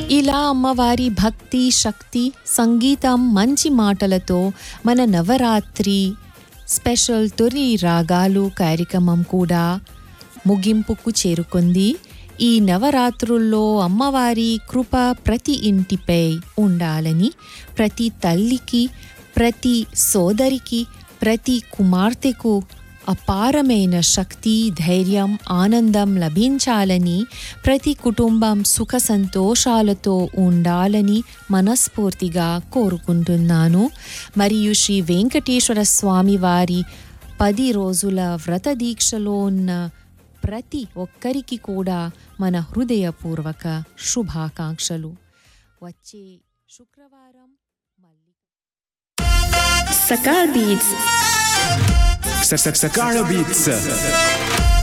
ఇలా అమ్మవారి భక్తి శక్తి సంగీతం మంచి మాటలతో మన నవరాత్రి స్పెషల్ తొలి రాగాలు కార్యక్రమం కూడా ముగింపుకు చేరుకుంది ఈ నవరాత్రుల్లో అమ్మవారి కృప ప్రతి ఇంటిపై ఉండాలని ప్రతి తల్లికి ప్రతి సోదరికి ప్రతి కుమార్తెకు అపారమైన శక్తి ధైర్యం ఆనందం లభించాలని ప్రతి కుటుంబం సుఖ సంతోషాలతో ఉండాలని మనస్ఫూర్తిగా కోరుకుంటున్నాను మరియు శ్రీ వెంకటేశ్వర స్వామి వారి పది రోజుల వ్రత దీక్షలో ఉన్న ప్రతి ఒక్కరికి కూడా మన హృదయపూర్వక శుభాకాంక్షలు వచ్చే శుక్రవారం మళ్ళీ Sakal Beats. Sakala Beats.